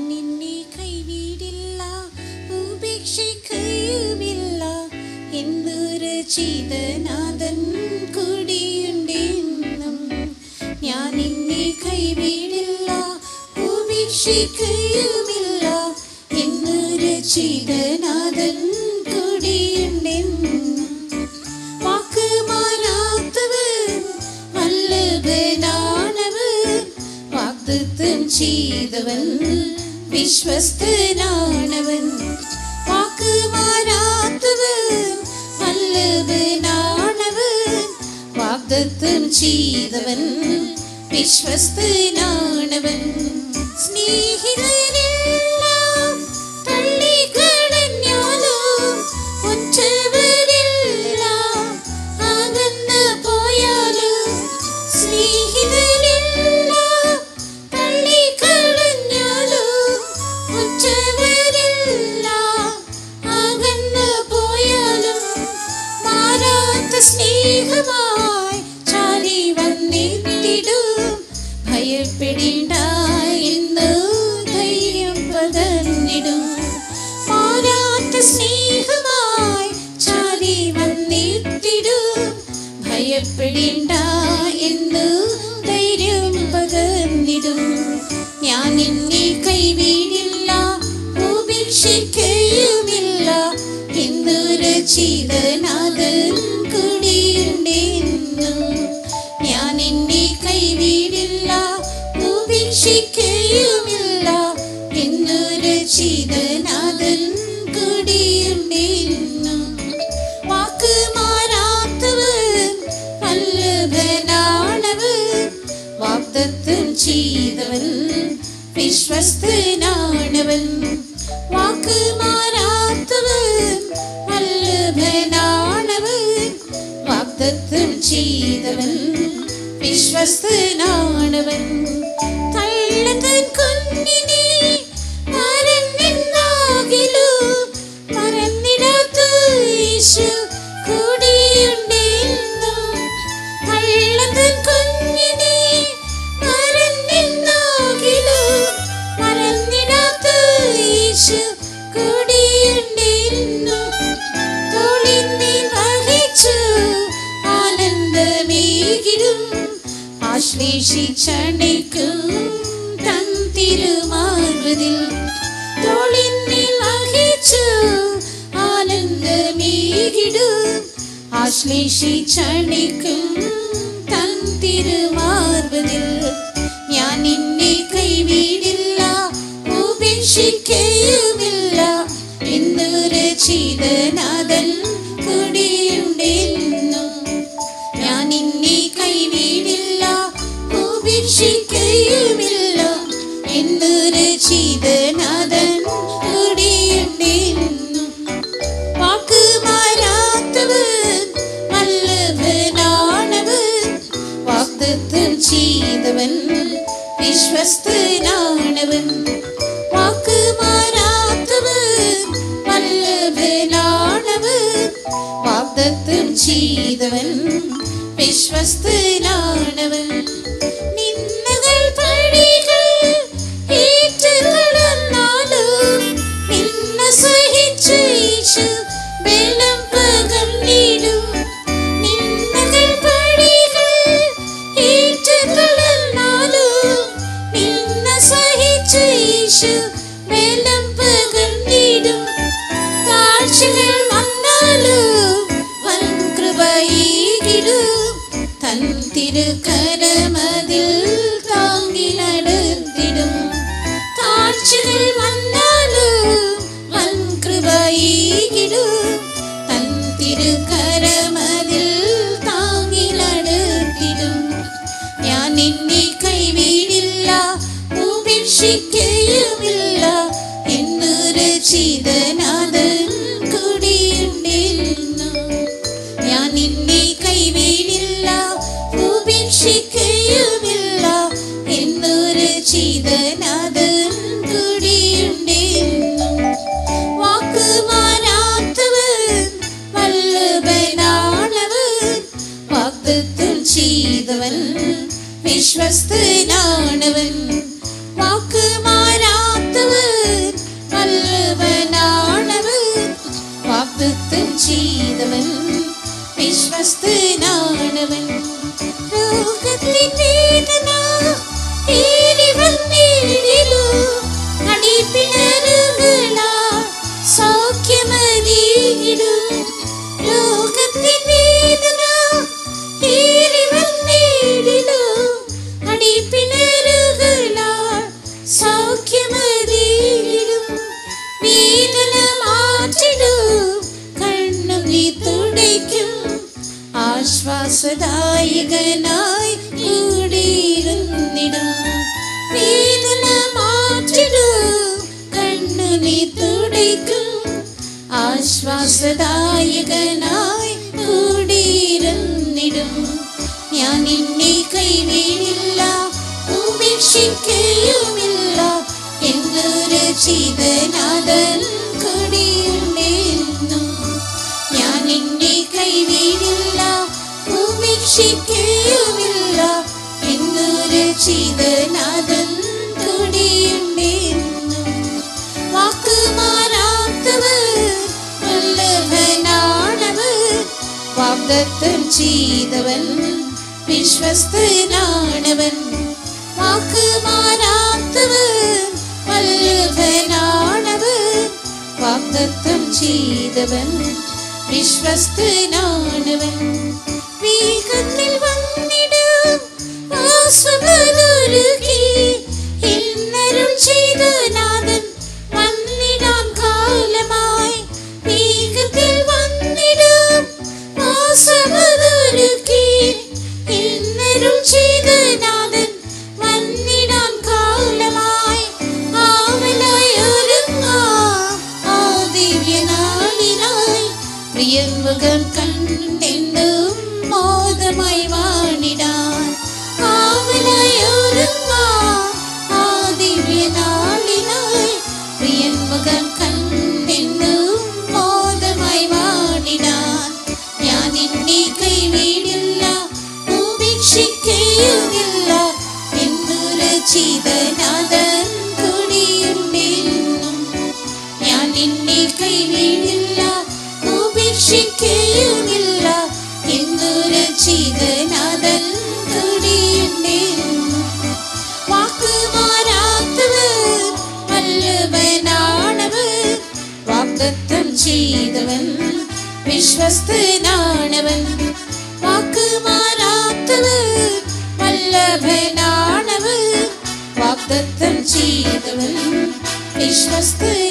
നിന്നെ കൈവിടില്ല ഉപേക്ഷിക്കുകയുമില്ല എന്നൊരു ചീതനാഥൻ കൂടിയുണ്ടെന്നും ഞാൻ നിന്നെ കൈവിടില്ല ഉപേക്ഷിക്കുകയുമില്ല എന്നൊരു ചീതനാഥൻ കൂടിയുണ്ടെന്നും വാക്ക് മാറാത്തവൻ വല്ലഭനാണവൻ വാഗ്ദത്തം ചെയ്തവൻ വിശ്വസ്തനാണവൻ വാക്ക് മാറാത്തവൻ വല്ലഭനാണവൻ വാഗ്ദത്തം ചെയ്തവൻ വിശ്വസ്തനാണവൻ സ്നേഹിതനെല്ലാം തള്ളിക്കളഞ്ഞാലും ഒറ്റവരെല്ലാം അകന്ന് പോയാലും സ്നേഹിതരെല്ലാം തള്ളിക്കളഞ്ഞാലും ഒറ്റവരെല്ലാം അകന്ന് പോയാലും മാറാത്ത സ്നേഹമായി ചാരി വന്നെത്തിടും ഭയപ്പെടേണ്ട എന്ന് ധൈര്യം പകർന്നിടും മാറാത്ത സ്നേഹമായി ചാരി വന്നെത്തിടും ഭയപ്പെടേണ്ട എന്ന് ധൈര്യം പകർന്നിടും ഞാൻ നിന്നെ കൈവിടില്ല ഉപേക്ഷിക്കുകയുമില്ല എന്നൊരു ചീതനാഥൻ കൂടിയുണ്ടെന്നും ഞാൻ നിന്നെ കൈവിടില്ല ഉപേക്ഷിക്കുകയുമില്ല എന്നൊരു ചീതനാഥൻ കൂടിയുണ്ടെന്നും വാക്ക് മാറാത്തവൻ വല്ലഭനാണവൻ വാഗ്ദത്തം ചെയ്തവൻ വിശ്വസ്തനാണവൻ വാക്ക് മാറാത്തവൻ വല്ലഭനാണവൻ വാഗ്ദത്തം ചെയ്തവൻ വിശ്വസ്തനാണവൻ തള്ളതൻ കുഞ്ഞിനെ മറന്നെന്നാകിലും മറന്നിടാത്ത യേശു കൂടെയുണ്ടെന്നും തള്ളതൻ കുഞ്ഞിനെ മറന്നെന്നാകിലും മറന്നിടാത്ത യേശു കൂടെയുണ്ടെന്നും തോളിന്മേൽ വഹിച്ചു ആനന്ദമേകിടും ആശ്ലേഷിച്ചണയ്ക്കും തൻ തിരുമാർവതിൽ തോളിന്മേൽ വഹിച്ചു ആനന്ദമേകിടും ആശ്ലേഷിച്ചണയ്ക്കും തൻ തിരുമാർവതിൽ ഞാൻ നിന്നെ കൈവിടില്ല ഉപേക്ഷിക്കുകയുമില്ല എന്നൊരു ചീതനാഥൻ കൂടിയുണ്ടെന്നും ഞാൻ നിന്നെ കൈവിടില്ല ഉപേക്ഷിക്കുകയുമില്ല എന്നൊരു ചീതനാഥൻ കൂടിയുണ്ടെന്നും വാക്ക് മാറാത്തവൻ വല്ലഭനാണവൻ വാഗ്ദത്തം ചെയ്തവൻ വിശ്വസ്തനാണവൻ വാക്ക് മാറാത്തവൻ വല്ലഭനാണവൻ വാഗ്ദത്തം ചെയ്തവൻ വിശ്വസ്തനാണവൻ നിന്നകൾ പടികൾ ഏറ്റു നടന്നാലും നിന്ന സഹിച്ചു യേശു ബലം പകർന്നിടും നിന്നകൾ പടികൾ ഏറ്റു നടന്നാലും നിന്ന സഹിച്ചു യേശു ബലം പകർന്നിടും താഴ്ചകൾ വന്നാലും വൻ കൃപയേകിടും തൻ തിരുകരമതിൽ താങ്ങി നടത്തിടും താഴ്ചകൾ വന്നാലും വൻ കൃപയേകിടും തൻ തിരുകരമതിൽ താങ്ങി നടത്തിടും ഞാൻ നിന്നെ കൈവിടില്ല ഉപേക്ഷിക്കുകയുമില്ല എന്നൊരു ചീതനാഥൻ കൂടിയുണ്ടെന്നും ഞാൻ നിന്നെ കൈവിടില്ല ഉപേക്ഷിക്കുകയുമില്ല എന്നൊരു ചീതനാഥൻ കൂടിയുണ്ടെന്നും വാക്ക് മാറാത്തവൻ വല്ലഭനാണവൻ വാഗ്ദത്തം ചെയ്തവൻ വിശ്വസ്തനാണവൻ വാക്ക് മാറാത്തവൻ നായകനായി കൂടിയിരുന്നിടും വേദന മാറ്റിടും കണ്ണുനീ തുടയ്ക്കും ആശ്വാസദായകനായി കൂടിയിരുന്നിടും ഞാൻ നിന്നെ കൈവീടില്ല ഉപേക്ഷിക്കുകയുമില്ല എന്നൊരു ചീതനാഥൻ കൂടിയുണ്ടെന്നും ഞാൻ നിന്നെ കൈവീടില്ല ഉപേക്ഷിക്കുകയുമില്ല എന്നൊരു ചീതനാഥൻ കൂടിയുണ്ടെന്നും വാക്ക് മാറാത്തവർ വല്ലഭനാണവർ വാഗ്ദത്തം ചെയ്തവൻ വിശ്വസ്തനാണവൻ വാക്ക് മാറാത്തവർ വല്ലഭനാണവർ വാഗ്ദത്തം ചെയ്തവൻ വിശ്വസ്തനാണവൻ വേഗത്തിൽ വന്നിടും ആശ്വമതൊരുക്കി എന്നരുൾ ചെയ്ത നാഥൻ വന്നിടാം കാലമായി വേഗത്തിൽ വന്നിടും ആശ്വമതൊരുക്കി എന്നരുൾ ചെയ്ത നാഥൻ വന്നിടാം കാലമായി ആവലായി ഒരുങ്ങാം ആ ദിവ്യനാളിനായി പ്രിയമുഖം കണ്ടെന്നും മോദമായി വാണിടാൻ ആവലായി ഒരുങ്ങാം ആ ദിവ്യനാളിനായി പ്രിയമുഖം കണ്ടെന്നും മോദമായി വാണിടാൻ ഞാൻ നിന്നെ കൈവിടില്ല ഉപേക്ഷിക്കുകയുമില്ല എന്നൊരു ചീതനാഥൻ കൂടിയുണ്ടെന്നും ഞാൻ നിന്നെ കൈവിടില്ല ഉപേക്ഷിക്കുകയുമില്ല എന്നൊരു ചീതനാഥൻ കൂടിയുണ്ടെന്നും വാക്ക് മാറാത്തവർ വല്ലഭനാണവർ വാഗ്ദത്തം ചെയ്തവൻ വിശ്വസ്തനാണവൻ വാക്ക് മാറാത്തവർ വല്ലഭനാണവർ വാഗ്ദത്തം ചെയ്തവൻ വിശ്വസ്തനാണവൻ